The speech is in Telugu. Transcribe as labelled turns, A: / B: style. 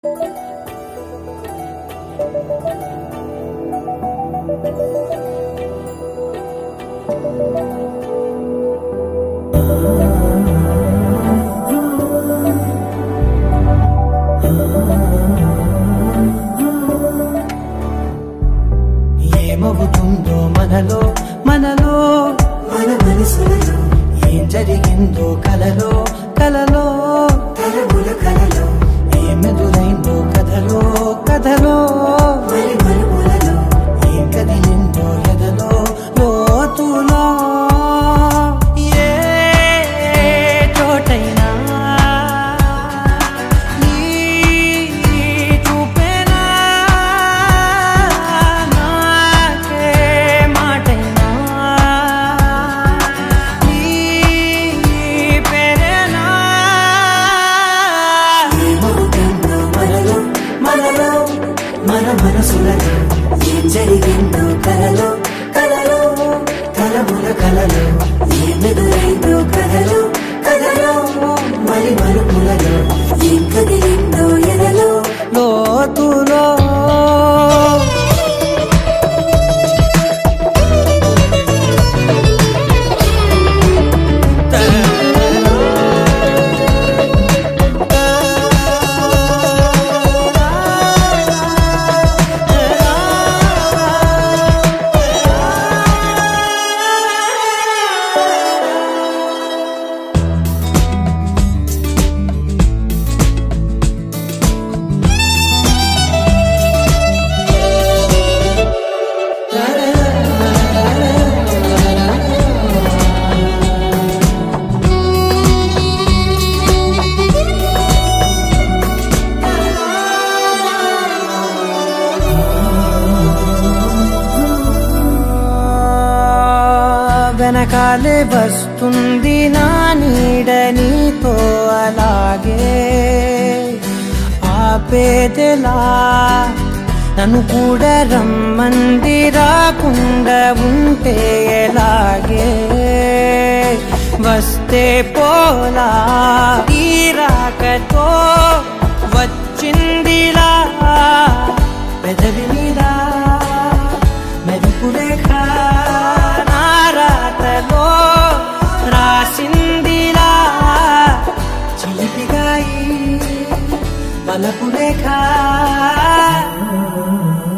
A: ఏమవుతుందో మనలో మనలో మన మనసులలో ఏం జరిగిందో కలలో కలలో తరముల కలలో ఏమెదురైందో కథలో కథలో మరి మరుపులలో ఏం కదిలిందో ఎదలో లోతులో ఏ చోటైనా నీ చూపేనా నాకే మాటైనా నీ పేరేనా ఏమవుతుందో మనలో మనలో మన మనసులలో ఏం జరిగిందో కలలో కలలో తలముల కలలో ఏమెదురైందో కథలో కథలో మరి మరుపులలో ఏం కదిలిందో ఎదలో లోతులో వెనకాలే వస్తుంది నా నీడ నీతో అలాగే ఆపేదెలా నన్ను కూడా రమ్మంది రాకుండా ఉంటే ఎలాగే వస్తే పోలా ఈ రాకతో వచ్చిందిలా పెదవి మీద మెరుపు రేఖ నా రాతలో రాసిందిలా చిలిపిగా ఈ వలపు రేఖ